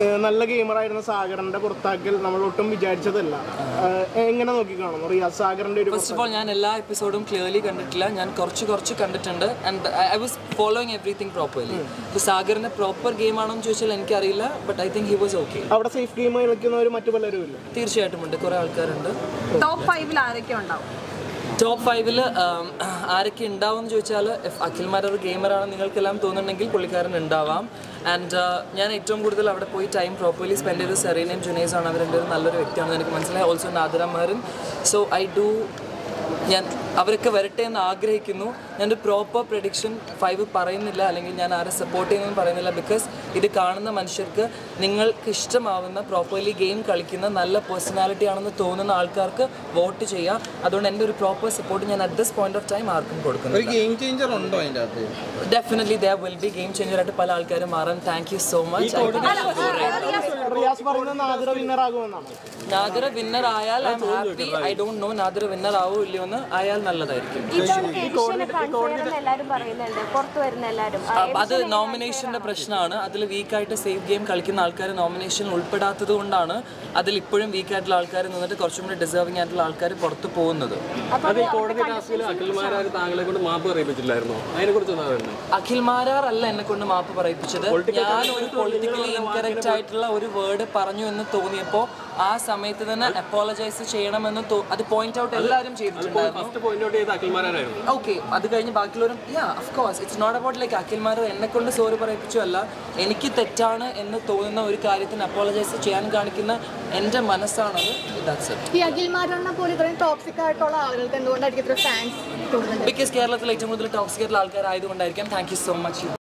ഏഹ് നല്ല ഗെയിമറായിരുന്ന സാഗറിന്റെ പുറത്താക്കൽ നമ്മൾ ഒട്ടും വിചാരിച്ചതല്ല ഏഹ് എങ്ങനെ നോക്കി കാണുന്നു റിയാസ് സാഗറിന്റെ ഒരു ഫസ്റ്റ് ഓഫ് ഓൾ ഞാൻ എല്ലാ എപ്പിസോഡും ക്ലിയർലി കണ്ടിട്ടില്ല ഞാൻ കുറച്ച് കുറച്ച് കണ്ടിട്ടുണ്ട് and I was following everything properly ഇപ്പോൾ സാഗറിന്റെ പ്രോപ്പർ ഗെയിം ആണോ എന്ന് ചോദിച്ചാൽ എനിക്കറിയില്ല but I think he was okay അവിടെ സേഫ് ഗെയിം കളിക്കുന്നവർ മറ്റു പലരും ഇല്ല തീർച്ചയായിട്ടും ഉണ്ട് കുറേ ആൾക്കാരുണ്ട് ടോപ്പ് ഫൈവിൽ ആരൊക്കെ ഉണ്ടാവും ടോപ്പ് ഫൈവിൽ ആരൊക്കെ ഉണ്ടാവും എന്ന് ചോദിച്ചാൽ if അഖിൽമാർ ഒരു ഗെയിമറാണ് നിങ്ങൾക്കെല്ലാം തോന്നുന്നുണ്ടെങ്കിൽ പുള്ളിക്കാരൻ ഉണ്ടാവാം ആൻഡ് ഞാൻ ഏറ്റവും കൂടുതൽ അവിടെ പോയി ടൈം പ്രോപ്പർലി സ്പെൻഡ് ചെയ്ത് സെറീനയും ജുനൈസാണ് അവർ രണ്ടുപേരും നല്ലൊരു വ്യക്തിയാണെന്ന് എനിക്ക് മനസ്സിലായി also Nadira Mehrin so I do ഞാൻ അവരൊക്കെ വരട്ടെ എന്ന് ആഗ്രഹിക്കുന്നു ഞാനൊരു പ്രോപ്പർ പ്രഡിക്ഷൻ ഫൈവ് പറയുന്നില്ല അല്ലെങ്കിൽ ഞാൻ ആരെ സപ്പോർട്ട് ചെയ്യുന്നതെന്ന് പറയുന്നില്ല ബിക്കോസ് ഇത് കാണുന്ന മനുഷ്യർക്ക് നിങ്ങൾക്ക് ഇഷ്ടമാവുന്ന പ്രോപ്പർലി ഗെയിം കളിക്കുന്ന നല്ല പേഴ്സണാലിറ്റി ആണെന്ന് തോന്നുന്ന ആൾക്കാർക്ക് വോട്ട് ചെയ്യാം അതുകൊണ്ട് എൻ്റെ ഒരു പ്രോപ്പർ സപ്പോർട്ട് ഞാൻ at this point of time ആർക്കും കൊടുക്കുന്നു ഒരു ഗെയിം ചേഞ്ചർ ഉണ്ടോ അതിൻ്റെ അകത്ത് definitely there will be game changer ആയിട്ട് പല ആൾക്കാരും മാറാൻ thank you so much Riyas പറയുന്നത് നാദിറ വിന്നർ ആകുമെന്നാണ് നാദിറ വിന്നർ ആയാൽ I'm happy I don't know Nadira winner ആവോ ഇല്ലയോ എന്ന് ആയാൽ നല്ലതായിരിക്കും എല്ലാരും പറയുന്നുണ്ട് പുറത്തു വരുന്ന എല്ലാരും അപ്പൊ അത് നോമിനേഷന്റെ പ്രശ്നമാണ് അതിൽ വീക്കായിട്ട് സേഫ് ഗെയിം കളിക്കുന്ന ആൾക്കാർ നോമിനേഷനിൽ ഉൾപ്പെടാത്തത് കൊണ്ടാണ് അതിൽ ഇപ്പോഴും വീക്കായിട്ടുള്ള ആൾക്കാർ നിന്നിട്ട് കുറച്ചും കൂടി ഡിസേർവിംഗ് ആയിട്ടുള്ള ആൾക്കാർ പുറത്ത് പോകുന്നത് അത് ഈ കോടതി ടാസ്കിൽ അഖിൽമാരാർ താങ്കളെ കൊണ്ട് മാപ്പ് പറയിപ്പിച്ചില്ലായിരുന്നോ അതിനെ കുറിച്ച് എന്താ പറയുന്നത് അഖിൽ മാരാർ അല്ല എന്നെ കൊണ്ട് മാപ്പ് പറയിപ്പിച്ചത് ഞാൻ ഒരു പൊളിറ്റിക്കലി ഇൻകറക്റ്റ് ആയിട്ടുള്ള ഒരു വേർഡ് പറഞ്ഞു എന്ന് തോന്നിയപ്പോൾ ആ സമയത്ത് തന്നെ അപ്പോളജൈസ് ചെയ്യണമെന്ന് തോ- അത് പോയിന്റ് ഔട്ട് എല്ലാവരും ചെയ്തിട്ടുണ്ടായിരുന്നു ഫസ്റ്റ് പോയിന്റ് ഔട്ട് ചെയ്ത അഖിൽമാരായിരുന്നു ഓക്കെ അത് കഴിഞ്ഞ് ബാക്കിയുള്ളവരും yeah of course it's not about like അഖിൽമാർ എന്നെ കൊണ്ട് സോറി പറയിപ്പിച്ചു അല്ല എനിക്ക് തെറ്റാണ് എന്ന് തോന്നുന്ന ഒരു കാര്യത്തിന് അപ്പോളജൈസ് ചെയ്യാൻ കാണിക്കുന്ന എൻ്റെ മനസ്സാണത് ദാറ്റ്സ് ഇറ്റ് ഈ അഖിൽമാരെന്ന പോലെ ഇത്രയും ടോക്സിക് ആയിട്ടുള്ള ആളുകൾക്ക് എന്തുകൊണ്ടായിരിക്കും ഇത്ര ഫാൻസ് കൂടുതൽ ബിക്കോസ് കേരളത്തിൽ ഏറ്റവും കൂടുതൽ ടോക്സിക് ആയിട്ടുള്ള ആൾക്കാരായതുകൊണ്ടായിരിക്കാം താങ്ക് യു സോ മച്ച്